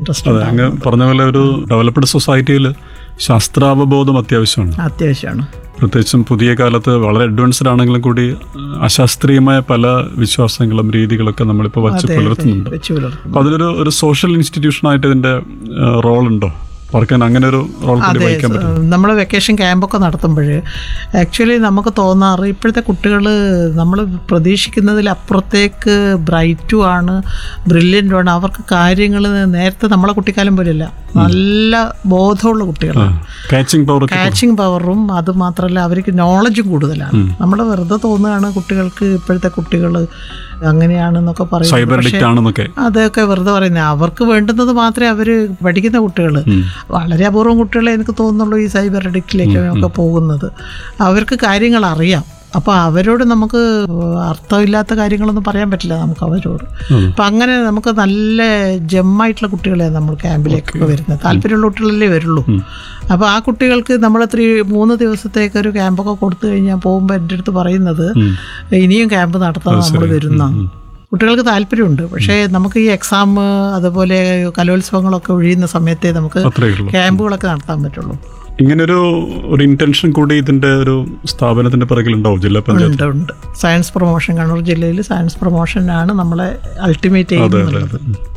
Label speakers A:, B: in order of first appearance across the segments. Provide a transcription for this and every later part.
A: interest
B: അതെ അങ്ങ് പറഞ്ഞ പോലെ ഒരു ഡെവലപ്ഡ് സൊസൈറ്റിയിൽ ശാസ്ത്രാവബോധം അത്യാവശ്യമാണ്
A: അത്യാവശ്യമാണ്
B: പ്രത്യേകിച്ചും പുതിയ കാലത്ത് വളരെ അഡ്വാൻസ്ഡ് ആണെങ്കിലും കൂടി അഹ് അശാസ്ത്രീയമായ പല വിശ്വാസങ്ങളും രീതികളൊക്കെ നമ്മളിപ്പോൾ വച്ച് പുലർത്തുന്നുണ്ട്
A: വെച്ച് പുലർത്തും
B: അപ്പോൾ അതിലൊരു ഒരു സോഷ്യൽ ഇൻസ്റ്റിറ്റ്യൂഷനായിട്ട് ഇതിന്റെ റോൾ ഉണ്ടോ പാർക്കാൻ അങ്ങനെ ഒരു റോൾ കൂടി
A: അതെ
B: വഹിക്കാൻ പറ്റും
A: നമ്മൾ വെക്കേഷൻ ക്യാമ്പൊക്കെ നടത്തുമ്പോൾ ആക്ച്വലി നമുക്ക് തോന്നാറ് ഇപ്പോഴത്തെ കുട്ടികൾ നമ്മൾ പ്രതീക്ഷിക്കുന്നതിലപ്പുറത്തേക്ക് ബ്രൈറ്റും ആണ് ബ്രില്യൻറ്റും ആണ് അവർക്ക് കാര്യങ്ങൾ നേരത്തെ നമ്മളെ കുട്ടിക്കാലം പോലെയല്ല നല്ല ബോധമുള്ള കുട്ടികളാണ്
B: കാച്ചിങ് പവർ ഒക്കെ
A: കാച്ചിങ് പവറും അത് മാത്രമല്ല അവർക്ക് നോളജും കൂടുതലാണ് നമ്മൾ വെറുതെ തോന്നുകയാണ് കുട്ടികൾക്ക് ഇപ്പോഴത്തെ കുട്ടികൾ അങ്ങനെയാണെന്നൊക്കെ പറയും
B: സൈബർ അഡിക്റ്റ് ആണെന്നൊക്കെ
A: അതൊക്കെ വെറുതെ പറയുന്നത് അവർക്ക് വേണ്ടുന്നത് മാത്രമേ അവർ പഠിക്കുന്ന കുട്ടികൾ വളരെ അപൂർവം കുട്ടികളെ എനിക്ക് തോന്നുന്നുള്ളൂ ഈ സൈബർ അഡിക്റ്റിലേക്ക് ഒക്കെ പോകുന്നത് അവർക്ക് കാര്യങ്ങൾ അറിയാം അപ്പോൾ അവരോട് നമുക്ക് അർത്ഥമില്ലാത്ത കാര്യങ്ങളൊന്നും പറയാൻ പറ്റില്ല നമുക്ക് അവരോട് അപ്പം അങ്ങനെ നമുക്ക് നല്ല ജമ്മായിട്ടുള്ള കുട്ടികളെയാണ് നമ്മൾ ക്യാമ്പിലേക്കൊക്കെ വരുന്നത് താല്പര്യമുള്ള കുട്ടികളല്ലേ വരുള്ളൂ അപ്പോൾ ആ കുട്ടികൾക്ക് നമ്മൾ ത്രീ മൂന്ന് ദിവസത്തേക്ക് ഒരു ക്യാമ്പൊക്കെ കൊടുത്തു കഴിഞ്ഞാൽ പോകുമ്പോൾ എൻ്റെ അടുത്ത് പറയുന്നത് ഇനിയും ക്യാമ്പ് നടത്താൻ നമ്മൾ വരുന്ന കുട്ടികൾക്ക് താല്പര്യമുണ്ട് പക്ഷേ നമുക്ക് ഈ എക്സാം അതുപോലെ കലോത്സവങ്ങളൊക്കെ ഒഴിയുന്ന സമയത്തേ നമുക്ക്
B: അത്രയേ ഉള്ളൂ
A: ക്യാമ്പുകളൊക്കെ നടത്താൻ പറ്റുള്ളൂ
B: ഇങ്ങനൊരു ഒരു ഇന്റൻഷൻ കൂടി ഇതിന്റെ ഒരു സ്ഥാപനത്തിന്റെ പിറകിലുണ്ടാവും ജില്ലാ പഞ്ചായത്ത്
A: ഉണ്ട് ഉണ്ട് സയൻസ് പ്രൊമോഷൻ കണ്ണൂർ ജില്ലയിൽ സയൻസ് പ്രൊമോഷനാണ് നമ്മളെ അൾട്ടിമേറ്റ് ചെയ്യുന്നത്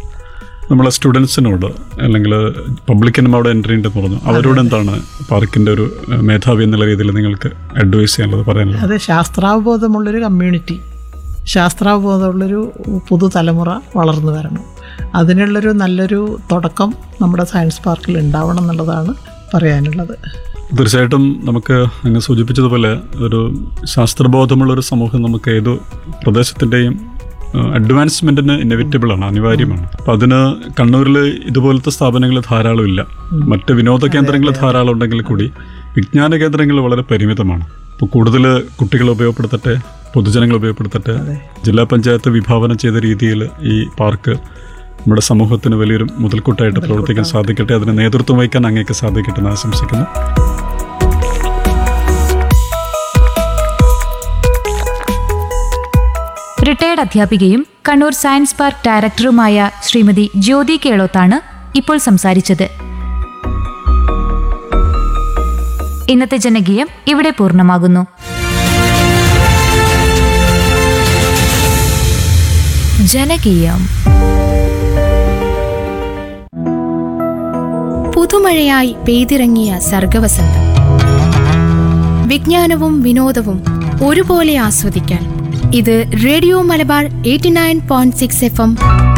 B: നമ്മളെ സ്റ്റുഡൻസിനോട് അല്ലെങ്കിൽ പബ്ലിക്കിനും അവിടെ എൻട്രി ഉണ്ടെന്ന് പറഞ്ഞു അവരോട് എന്താണ് പാർക്കിന്റെ ഒരു ഏഹ്, മേധാവി എന്നുള്ള രീതിയിൽ നിങ്ങൾക്ക് അഡ്വൈസ് ചെയ്യാനുള്ളത് പറയാനുള്ളത്
A: അത് ശാസ്ത്രാവബോധമുള്ളൊരു കമ്മ്യൂണിറ്റി ശാസ്ത്രാവബോധമുള്ളൊരു പുതുതലമുറ വളർന്നു വരണം അതിനുള്ളൊരു നല്ലൊരു തുടക്കം നമ്മുടെ സയൻസ് പാർക്കിൽ ഉണ്ടാവണം എന്നുള്ളതാണ് പറയാനുള്ളത്
B: തീർച്ചയായിട്ടും നമുക്ക് അങ്ങ് സൂചിപ്പിച്ചതുപോലെ ഒരു ശാസ്ത്രബോധമുള്ള ഒരു സമൂഹം നമുക്ക് ഏതു പ്രദേശത്തിൻ്റെയും അഡ്വാൻസ്മെന്റിന് ഇന്നവിറ്റബിൾ ആണ് അനിവാര്യമാണ് അപ്പം അതിന് കണ്ണൂരിൽ ഇതുപോലത്തെ സ്ഥാപനങ്ങൾ ധാരാളം ഇല്ല മറ്റ് വിനോദ കേന്ദ്രങ്ങൾ ധാരാളം ഉണ്ടെങ്കിൽ കൂടി വിജ്ഞാന കേന്ദ്രങ്ങൾ വളരെ പരിമിതമാണ് അപ്പോൾ കൂടുതൽ കുട്ടികൾ ഉപയോഗപ്പെടുത്തട്ടെ പൊതുജനങ്ങൾ ഉപയോഗപ്പെടുത്തട്ടെ ജില്ലാ പഞ്ചായത്ത് വിഭാവനം ചെയ്ത രീതിയിൽ ഈ പാർക്ക് നമ്മുടെ സമൂഹത്തിന് വലിയൊരു മുതൽക്കൂട്ടായിട്ട് പ്രവർത്തിക്കാൻ സാധിക്കട്ടെ അതിന് നേതൃത്വം വഹിക്കാൻ അങ്ങേക്ക് സാധിക്കട്ടെ എന്ന് ആശംസിക്കുന്നു
C: റിട്ടയർഡ് അധ്യാപികയും കണ്ണൂർ സയൻസ് പാർക്ക് ഡയറക്ടറുമായ ശ്രീമതി ജ്യോതി കേളോത്താണ് ഇപ്പോൾ സംസാരിച്ചത് ഇന്നത്തെ ജനകീയം ഇവിടെ പൂർണ്ണമാകുന്നു ജനകീയം
D: പുതുമഴയായി പെയ്തിറങ്ങിയ സർഗവസന്തം വിജ്ഞാനവും വിനോദവും ഒരുപോലെ ആസ്വദിക്കാൻ ഇത് radio Malabar eighty nine point six F M